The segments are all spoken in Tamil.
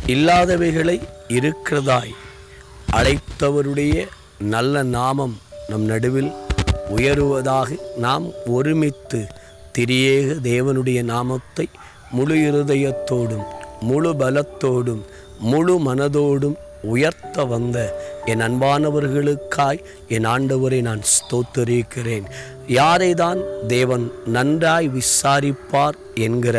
இல்லாதவைகளை இருக்கிறதாய் அழைத்தவருடைய நல்ல நாமம் நம் நடுவில் உயருவதாக நாம் ஒருமித்து திரியேக தேவனுடைய நாமத்தை முழு இருதயத்தோடும் முழு பலத்தோடும் முழு மனதோடும் உயர்த்த வந்த என் அன்பானவர்களுக்காய் என் ஆண்டவரை நான் ஸ்தோத்தரிக்கிறேன் யாரை தான் தேவன் நன்றாய் விசாரிப்பார் என்கிற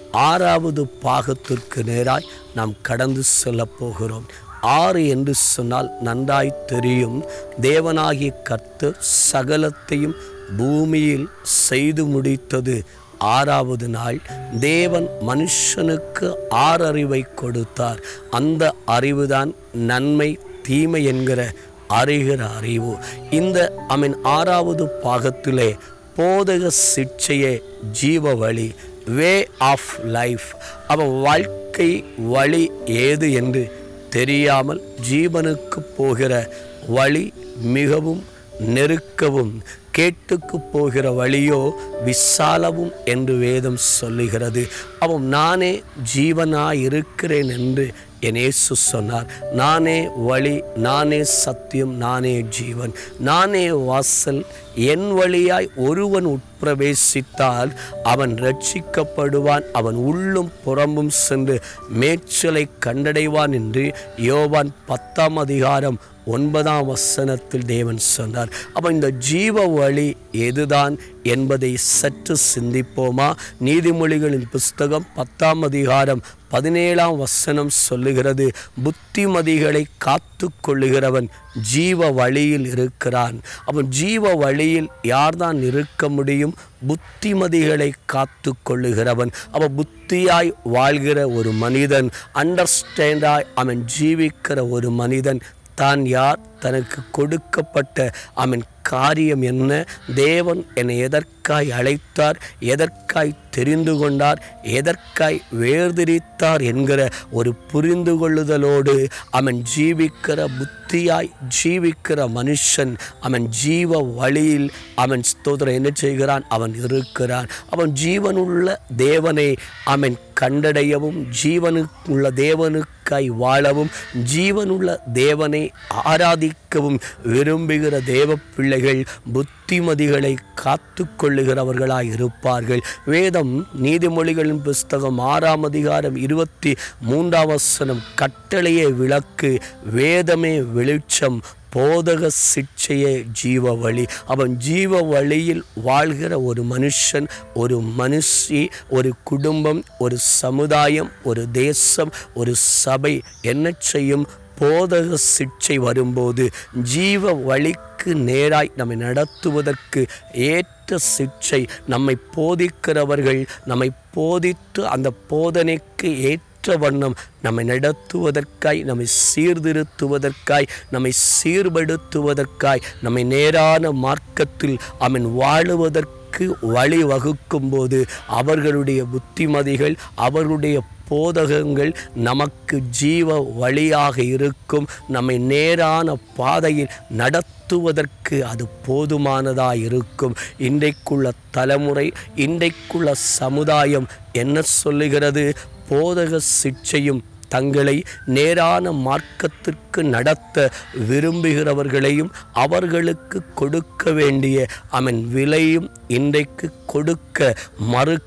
ஆறாவது பாகத்திற்கு நேராய் நாம் கடந்து செல்லப் போகிறோம் ஆறு என்று சொன்னால் நன்றாய் தெரியும் தேவனாகிய கர்த்தர் சகலத்தையும் பூமியில் செய்து முடித்தது ஆறாவது நாள் தேவன் மனுஷனுக்கு ஆறறிவை கொடுத்தார் அந்த அறிவுதான் நன்மை தீமை என்கிற அறிகிற அறிவு இந்த அமீன் ஆறாவது பாகத்திலே போதக சிக்ஷையே ஜீவ வழி வே ஆஃப் லைஃப் அவன் வாழ்க்கை வழி ஏது என்று தெரியாமல் ஜீவனுக்கு போகிற வழி மிகவும் நெருக்கவும் கேட்டுக்கு போகிற வழியோ விசாலவும் என்று வேதம் சொல்லுகிறது அவன் நானே ஜீவனாய் இருக்கிறேன் என்று என் இயேசு சொன்னார் நானே வழி நானே சத்தியம் நானே ஜீவன் நானே வாசல் என் வழியாய் ஒருவன் உட்பிரவேசித்தால் அவன் ரட்சிக்கப்படுவான் அவன் உள்ளும் புறம்பும் சென்று மேய்ச்சலை கண்டடைவான் என்று யோவான் பத்தாம் அதிகாரம் ஒன்பதாம் வசனத்தில் தேவன் சொன்னார் அப்போ இந்த ஜீவ வழி எதுதான் என்பதை சற்று சிந்திப்போமா நீதிமொழிகளின் புஸ்தகம் பத்தாம் அதிகாரம் பதினேழாம் வசனம் சொல்லுகிறது புத்திமதிகளை காத்து கொள்ளுகிறவன் ஜீவ வழியில் இருக்கிறான் அவன் ஜீவ வழியில் யார்தான் இருக்க முடியும் புத்திமதிகளை காத்து கொள்ளுகிறவன் அவன் புத்தியாய் வாழ்கிற ஒரு மனிதன் அண்டர்ஸ்டாண்டாய் அவன் ஜீவிக்கிற ஒரு மனிதன் தான் யார் தனக்கு கொடுக்கப்பட்ட அவன் காரியம் என்ன தேவன் என்னை எதற்காய் அழைத்தார் எதற்காய் தெரிந்து கொண்டார் எதற்காய் வேர்திரித்தார் என்கிற ஒரு புரிந்து கொள்ளுதலோடு அவன் ஜீவிக்கிற புத்தியாய் ஜீவிக்கிற மனுஷன் அவன் ஜீவ வழியில் அவன் ஸ்தோத்திரம் என்ன செய்கிறான் அவன் இருக்கிறான் அவன் ஜீவனுள்ள தேவனை அவன் கண்டடையவும் ஜீவனுக்குள்ள தேவனுக்காய் வாழவும் ஜீவனுள்ள தேவனை ஆராதிக்கவும் விரும்புகிற தேவ பிள்ளைகள் புத்திமதிகளை காத்து கொள்ளுகிறவர்களாய் இருப்பார்கள் வேதம் நீதிமொழிகளின் புஸ்தகம் ஆறாம் அதிகாரம் இருபத்தி மூன்றாம் வசனம் கட்டளையே விளக்கு வேதமே வெளிச்சம் போதக சிக்ஷையே ஜீவ வழி அவன் ஜீவ வழியில் வாழ்கிற ஒரு மனுஷன் ஒரு மனுஷி ஒரு குடும்பம் ஒரு சமுதாயம் ஒரு தேசம் ஒரு சபை என்ன செய்யும் போதக சிக்ஷை வரும்போது ஜீவ வழிக்கு நேராய் நம்மை நடத்துவதற்கு ஏற்ற சிக்ஷை நம்மை போதிக்கிறவர்கள் நம்மை போதித்து அந்த போதனைக்கு ஏற்ற ஏற்ற வண்ணம் நம்மை நடத்துவதற்காய் நம்மை சீர்திருத்துவதற்காய் நம்மை சீர்படுத்துவதற்காய் நம்மை நேரான மார்க்கத்தில் அவன் வாழுவதற்கு வழி வகுக்கும்போது அவர்களுடைய புத்திமதிகள் அவர்களுடைய போதகங்கள் நமக்கு ஜீவ வழியாக இருக்கும் நம்மை நேரான பாதையில் நடத்துவதற்கு அது போதுமானதாக இருக்கும் இன்றைக்குள்ள தலைமுறை இன்றைக்குள்ள சமுதாயம் என்ன சொல்லுகிறது போதக சிக்ஷையும் தங்களை நேரான மார்க்கத்திற்கு நடத்த விரும்புகிறவர்களையும் அவர்களுக்கு கொடுக்க வேண்டிய அவன் விலையும் இன்றைக்கு கொடுக்க மறுக்கிற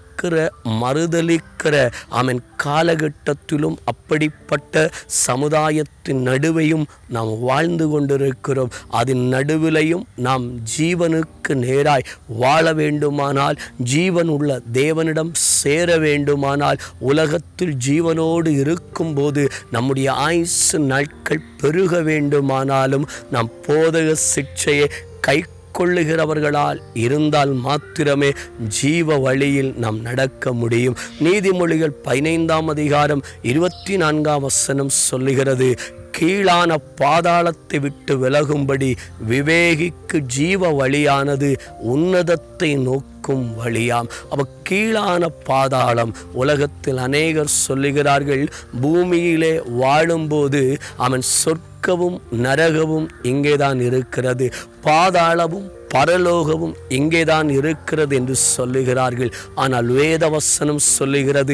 மறுதலிக்கிற அவன் காலகட்டத்திலும் அப்படிப்பட்ட சமுதாயத்தின் நடுவையும் நாம் வாழ்ந்து கொண்டிருக்கிறோம் அதன் நடுவிலையும் நாம் ஜீவனுக்கு நேராய் வாழ வேண்டுமானால் ஜீவன் உள்ள தேவனிடம் சேர வேண்டுமானால் உலகத்தில் ஜீவனோடு இருக்கும்போது நம்முடைய ஆயுசு நாட்கள் பெருக வேண்டுமானாலும் நாம் போதக சிக்ஷையை கை கொள்ளுகிறவர்களால் இருந்தால் மாத்திரமே ஜீவ வழியில் நாம் நடக்க முடியும் நீதிமொழிகள் பதினைந்தாம் அதிகாரம் இருபத்தி நான்காம் வசனம் சொல்லுகிறது கீழான பாதாளத்தை விட்டு விலகும்படி விவேகிக்கு ஜீவ வழியானது உன்னதத்தை நோக்கும் வழியாம் அவ கீழான பாதாளம் உலகத்தில் அநேகர் சொல்லுகிறார்கள் பூமியிலே வாழும்போது அவன் சொற்கவும் நரகവും இங்கேதான் இருக்கிறது பாதாளமும் பரலோகமும் இங்கேதான் இருக்கிறது என்று சொல்லுகிறார்கள் ஆனால் வேதவசனம் சொல்லுகிறது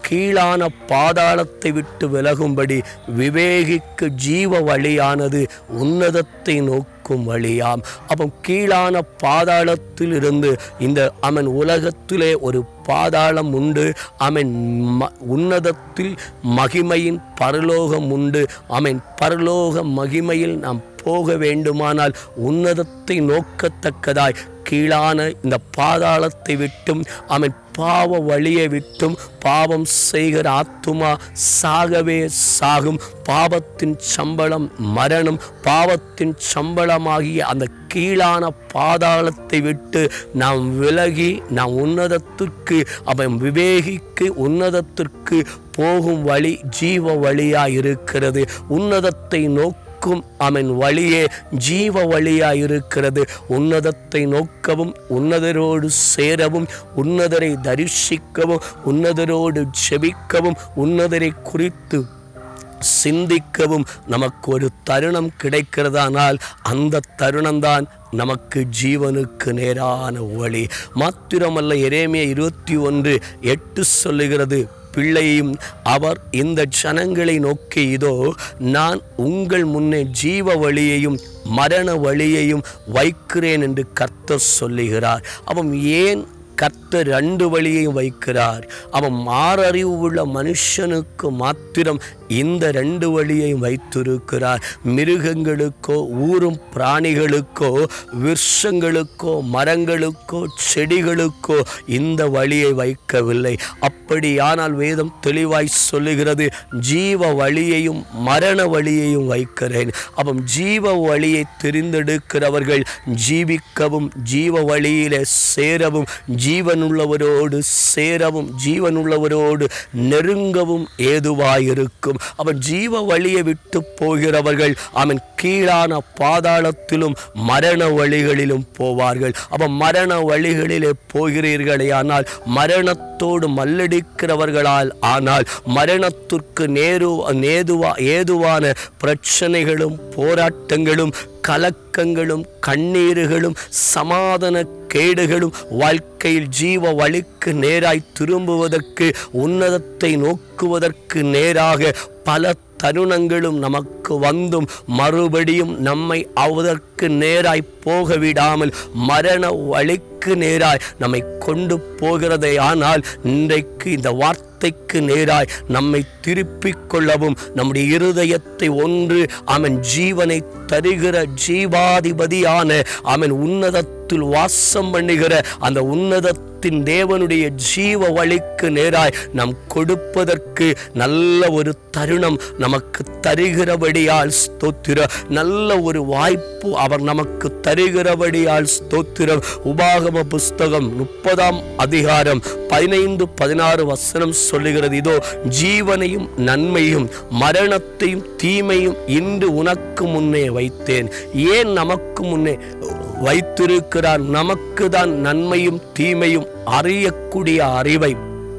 கீழான பாதாளத்தை விட்டு விலகும்படி விவேகிக்கு ஜீவ வழியானது உன்னதத்தை நோக்கும் வழியாம் அப்போ கீழான பாதாளத்தில் இருந்து இந்த அவன் உலகத்திலே ஒரு பாதாளம் உண்டு அவன் ம உன்னதத்தில் மகிமையின் பரலோகம் உண்டு அவன் பரலோக மகிமையில் நாம் போக வேண்டுமானால் உன்னதத்தை நோக்கத்தக்கதாய் கீழான இந்த பாதாளத்தை விட்டும் அவன் பாவ வழியை விட்டும் பாவம் செய்கிற ஆத்துமா சாகவே சாகும் பாவத்தின் சம்பளம் மரணம் பாவத்தின் சம்பளமாகிய அந்த கீழான பாதாளத்தை விட்டு நாம் விலகி நாம் உன்னதத்திற்கு அவன் விவேகிக்கு உன்னதத்திற்கு போகும் வழி ஜீவ வழியாய் இருக்கிறது உன்னதத்தை நோக்கி நோக்கும் அவன் வழியே ஜீவ வழியாய் இருக்கிறது உன்னதத்தை நோக்கவும் உன்னதரோடு சேரவும் உன்னதரை தரிசிக்கவும் உன்னதரோடு செபிக்கவும் உன்னதரை குறித்து சிந்திக்கவும் நமக்கு ஒரு தருணம் கிடைக்கிறதானால் அந்த தருணம்தான் நமக்கு ஜீவனுக்கு நேரான வழி மாத்திரமல்ல எரேமிய இருபத்தி ஒன்று எட்டு சொல்லுகிறது பிள்ளையும் அவர் இந்த ஜனங்களை நோக்கி இதோ நான் உங்கள் முன்னே ஜீவ வழியையும் மரண வழியையும் வைக்கிறேன் என்று கர்த்தர் சொல்லுகிறார் அவன் ஏன் கர்த்தர் ரெண்டு வழியையும் வைக்கிறார் அவன் மாறறிவு உள்ள மனுஷனுக்கு மாத்திரம் இந்த ரெண்டு வழியையும் வைத்திருக்கிறார் மிருகங்களுக்கோ ஊரும் பிராணிகளுக்கோ விருஷங்களுக்கோ மரங்களுக்கோ செடிகளுக்கோ இந்த வழியை வைக்கவில்லை அப்படியானால் வேதம் தெளிவாய் சொல்லுகிறது ஜீவ வழியையும் மரண வழியையும் வைக்கிறேன் அவன் ஜீவ வழியை தெரிந்தெடுக்கிறவர்கள் ஜீவிக்கவும் ஜீவ வழியிலே சேரவும் ஜீவனுள்ளவரோடு சேரவும் ஜீவனுள்ளவரோடு நெருங்கவும் ஏதுவாயிருக்கும் அவன் ஜீவ வழியை விட்டு போகிறவர்கள் அவன் கீழான பாதாளத்திலும் மரண வழிகளிலும் போவார்கள் அவன் மரண வழிகளிலே போகிறீர்களே ஆனால் மரணத்தோடு மல்லடிக்கிறவர்களால் ஆனால் மரணத்திற்கு நேரு நேதுவா ஏதுவான பிரச்சனைகளும் போராட்டங்களும் கலக்கங்களும் கண்ணீர்களும் சமாதான கேடுகளும் வாழ்க்கையில் ஜீவ வழிக்கு நேராய் திரும்புவதற்கு உன்னதத்தை நோக்குவதற்கு நேராக பல தருணங்களும் நமக்கு வந்தும் மறுபடியும் நம்மை அவதற்கு நேராய் போக விடாமல் மரண வழிக்கு நேராய் நம்மை கொண்டு போகிறதே ஆனால் இன்றைக்கு இந்த வார்த்தைக்கு நேராய் நம்மை திருப்பிக் கொள்ளவும் நம்முடைய இருதயத்தை ஒன்று அவன் ஜீவனை தருகிற ஜீவாதிபதியான அவன் உன்னதத்தில் வாசம் பண்ணுகிற அந்த உன்னதத்தின் தேவனுடைய ஜீவ வழிக்கு நேராய் நாம் கொடுப்பதற்கு நல்ல ஒரு தருணம் நமக்கு தருகிறபடியால் ஸ்தோத்திர நல்ல ஒரு வாய்ப்பு அவர் நமக்கு தருகிறபடியால் ஸ்தோத்திரம் உபாகம புஸ்தகம் முப்பதாம் அதிகாரம் பதினைந்து பதினாறு வசனம் சொல்லுகிறது இதோ ஜீவனையும் நன்மையும் மரணத்தையும் தீமையும் இன்று உனக்கு முன்னே வைத்தேன் ஏன் நமக்கு முன்னே வைத்திருக்கிறார் நமக்கு தான் நன்மையும் தீமையும் அறியக்கூடிய அறிவை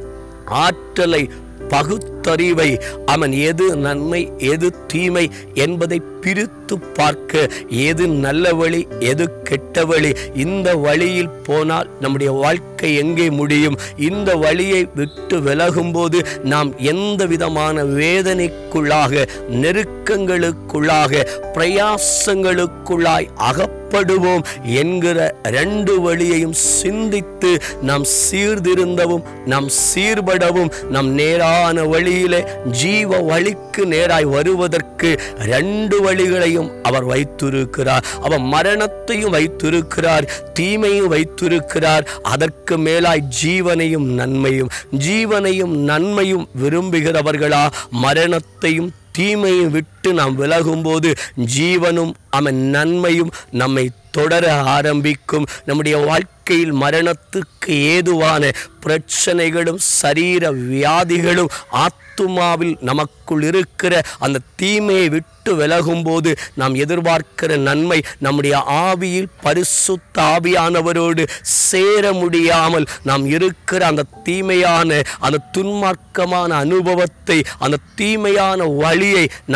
ஆற்றலை பகுத்தறிவை அவன் எது நன்மை எது தீமை என்பதை பிரித்து பார்க்க எது நல்ல வழி எது கெட்ட வழி இந்த வழியில் போனால் நம்முடைய வாழ்க்கை எங்கே முடியும் இந்த வழியை விட்டு விலகும்போது நாம் எந்த விதமான வேதனைக்குள்ளாக நெருக்கங்களுக்குள்ளாக பிரயாசங்களுக்குள்ளாய் அகப்படுவோம் என்கிற ரெண்டு வழியையும் சிந்தித்து நாம் சீர்திருந்தவும் நாம் சீர்படவும் நம் நேரான வழியிலே ஜீவ வழிக்கு நேராய் வருவதற்கு ரெண்டு வழிகளையும் அவர் வைத்திருக்கிறார் அவர் மரணத்தையும் வைத்திருக்கிறார் தீமையும் வைத்திருக்கிறார் அதற்கு மேலாய் ஜீவனையும் நன்மையும் ஜீவனையும் நன்மையும் விரும்புகிறவர்களா மரணத்தையும் தீமையை விட்டு நாம் விலகும்போது ஜீவனும் அவன் நன்மையும் நம்மை தொடர ஆரம்பிக்கும் நம்முடைய வாழ்க்கையில் மரணத்துக்கு ஏதுவான பிரச்சனைகளும் சரீர வியாதிகளும் ஆத்துமாவில் நமக்குள் இருக்கிற அந்த தீமையை விட்டு விலகும்போது நாம் எதிர்பார்க்கிற நன்மை நம்முடைய ஆவியில் பரிசுத்த ஆவியானவரோடு சேர முடியாமல் நாம் இருக்கிற அந்த தீமையான அந்த துன்மார்க்கமான அனுபவத்தை அந்த தீமையான வழியை நாம் விட்டு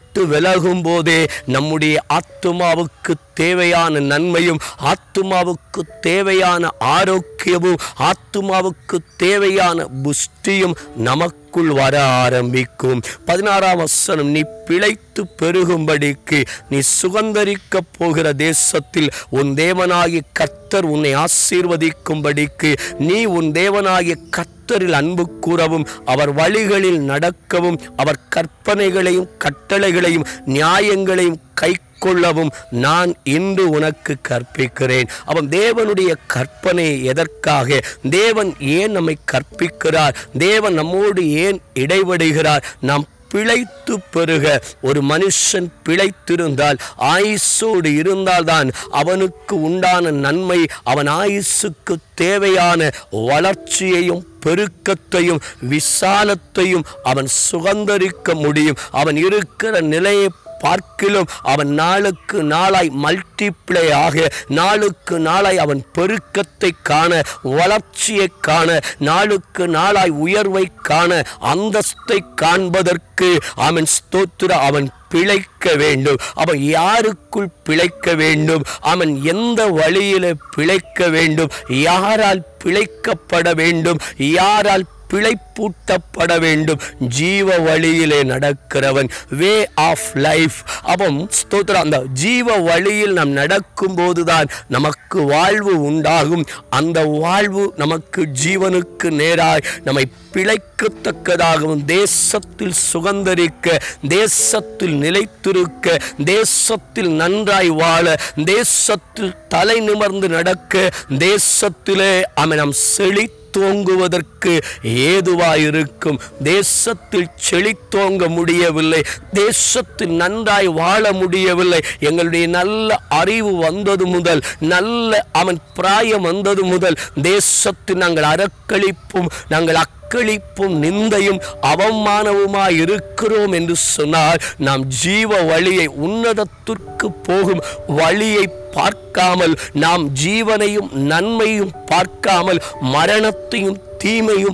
விட்டு விலகும் போதே நம்முடைய ஆத்துமாவுக்கு தேவையான நன்மையும் ஆத்துமாவுக்கு தேவையான ஆரோக்கியமும் ஆத்துமாவுக்கு தேவையான புஷ்டியும் நமக்குள் வர ஆரம்பிக்கும் பதினாறாம் வசனம் நீ பிழைத்து பெருகும்படிக்கு நீ சுகந்தரிக்க போகிற தேசத்தில் உன் தேவனாகிய கர்த்தர் உன்னை ஆசீர்வதிக்கும்படிக்கு நீ உன் தேவனாகிய கர்த்தரில் அன்பு கூறவும் அவர் வழிகளில் நடக்கவும் அவர் கற்பனைகளையும் கட்டளைகளையும் நியாயங்களையும் கை கொள்ளவும் நான் இன்று உனக்கு கற்பிக்கிறேன் அவன் தேவனுடைய கற்பனை எதற்காக தேவன் ஏன் நம்மை கற்பிக்கிறார் தேவன் நம்மோடு ஏன் இடைவடுகிறார் நாம் பிழைத்து பெருக ஒரு மனுஷன் பிழைத்திருந்தால் ஆயுசோடு இருந்தால்தான் அவனுக்கு உண்டான நன்மை அவன் ஆயுசுக்கு தேவையான வளர்ச்சியையும் பெருக்கத்தையும் விசாலத்தையும் அவன் சுகந்தரிக்க முடியும் அவன் இருக்கிற நிலையை பார்க்கிலும் அவன் நாளுக்கு நாளாய் மல்டிப்ளை ஆக நாளுக்கு நாளாய் அவன் பெருக்கத்தை காண வளர்ச்சியை காண நாளுக்கு நாளாய் உயர்வை காண அந்தஸ்தை காண்பதற்கு அவன் ஸ்தோத்திர அவன் பிழைக்க வேண்டும் அவன் யாருக்குள் பிழைக்க வேண்டும் அவன் எந்த வழியில பிழைக்க வேண்டும் யாரால் பிழைக்கப்பட வேண்டும் யாரால் பிழைப்பூட்டப்பட வேண்டும் ஜீவ வழியிலே நடக்கிறவன் வே ஆஃப் லைஃப் அவன் ஸ்தோத்திரம் அந்த ஜீவ வழியில் நாம் நடக்கும்போதுதான் நமக்கு வாழ்வு உண்டாகும் அந்த வாழ்வு நமக்கு ஜீவனுக்கு நேராய் நம்மை பிழைக்கத்தக்கதாகவும் தேசத்தில் சுகந்தரிக்க தேசத்தில் நிலைத்திருக்க தேசத்தில் நன்றாய் வாழ தேசத்தில் தலை நிமிர்ந்து நடக்க தேசத்திலே அவன் நாம் செழி தோங்குவதற்கு ஏதுவாயிருக்கும் தேசத்தில் செழித்தோங்க முடியவில்லை தேசத்தில் நன்றாய் வாழ முடியவில்லை எங்களுடைய நல்ல அறிவு வந்தது முதல் நல்ல அவன் பிராயம் வந்தது முதல் தேசத்தில் நாங்கள் அறக்களிப்பும் நாங்கள் அக்களிப்பும் நிந்தையும் அவமானவுமாய் இருக்கிறோம் என்று சொன்னால் நாம் ஜீவ வழியை உன்னதத்திற்கு போகும் வழியை பார்க்காமல் நாம் ஜீவனையும் நன்மையும் பார்க்காமல் மரணத்தையும் தீமையும்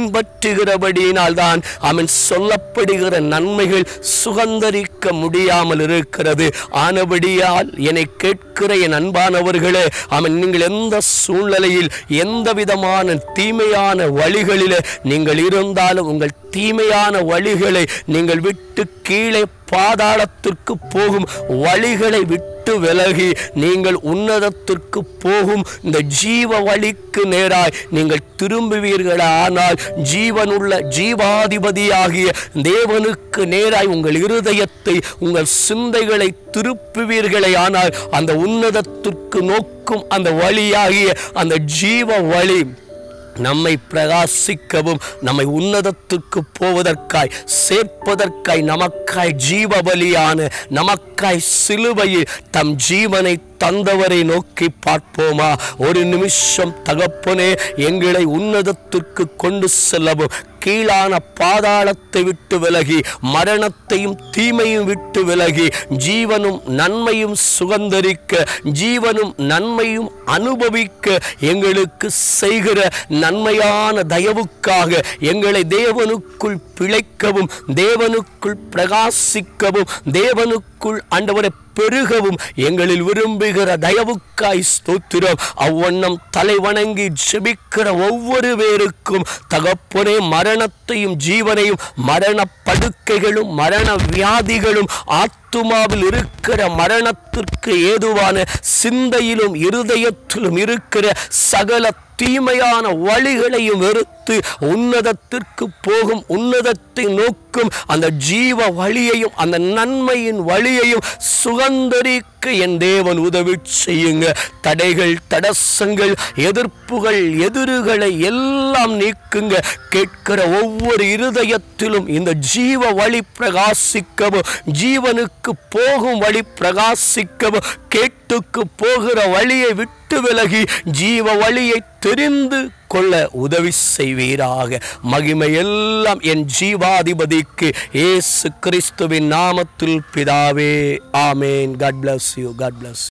பின்பற்றுகிறபடியினால்தான் அவன் சொல்லப்படுகிற நன்மைகள் சுகந்தரிக்க முடியாமல் இருக்கிறது ஆனபடியால் என்னை கேட்கிற என் அன்பானவர்களே அவன் நீங்கள் எந்த சூழ்நிலையில் எந்த விதமான தீமையான வழிகளில் நீங்கள் இருந்தாலும் உங்கள் தீமையான வழிகளை நீங்கள் விட்டு கீழே பாதாளத்திற்கு போகும் வழிகளை விட்டு விலகி நீங்கள் உன்னதத்திற்கு போகும் இந்த ஜீவ வழிக்கு நேராய் நீங்கள் திரும்புவீர்களானால் ஜீவனுள்ள ஜீவாதிபதியாகிய தேவனுக்கு நேராய் உங்கள் இருதயத்தை உங்கள் சிந்தைகளை திருப்புவீர்களே ஆனால் அந்த உன்னதத்திற்கு நோக்கும் அந்த வழியாகிய அந்த ஜீவ வழி நம்மை பிரகாசிக்கவும் நம்மை உன்னதத்துக்கு போவதற்காய் சேர்ப்பதற்காய் நமக்காய் ஜீவ பலியான நமக்காய் சிலுவையில் தம் ஜீவனை தந்தவரை நோக்கி பார்ப்போமா ஒரு நிமிஷம் தகப்பனே எங்களை உன்னதத்திற்கு கொண்டு செல்லவும் கீழான பாதாளத்தை விட்டு விலகி மரணத்தையும் தீமையும் விட்டு விலகி ஜீவனும் நன்மையும் சுகந்தரிக்க ஜீவனும் நன்மையும் அனுபவிக்க எங்களுக்கு செய்கிற நன்மையான தயவுக்காக எங்களை தேவனுக்குள் பிழைக்கவும் தேவனுக்குள் பிரகாசிக்கவும் தேவனுக்குள் ஆண்டவரை பெருகவும் எங்களில் விரும்புகிற தயவுக்காய் ஸ்தோத்திரம் அவ்வண்ணம் தலை வணங்கி ஜெபிக்கிற ஒவ்வொரு பேருக்கும் தகப்பனே மரணத்தையும் ஜீவனையும் மரண படுக்கைகளும் மரண வியாதிகளும் ஆத்துமாவில் இருக்கிற மரணத்திற்கு ஏதுவான சிந்தையிலும் இருதயத்திலும் இருக்கிற சகல தீமையான வழிகளையும் வெறுத்து உன்னதத்திற்கு போகும் உன்னதத்தை நோக்கும் அந்த ஜீவ வழியையும் அந்த நன்மையின் வழியையும் சுகந்தரிக்க என் தேவன் உதவி செய்யுங்க தடைகள் தடசங்கள் எதிர்ப்புகள் எதிர்களை எல்லாம் நீக்குங்க கேட்கிற ஒவ்வொரு இருதயத்திலும் இந்த ஜீவ வழி பிரகாசிக்கவும் ஜீவனுக்கு போகும் வழி பிரகாசிக்கவும் கேட்டுக்கு போகிற வழியை விட்டு விலகி ஜீவ வழியை தெரிந்து கொள்ள உதவி செய்வீராக மகிமை எல்லாம் என் ஜீவாதிபதிக்கு இயேசு கிறிஸ்துவின் நாமத்தில் பிதாவே ஆமேன் God bless you God bless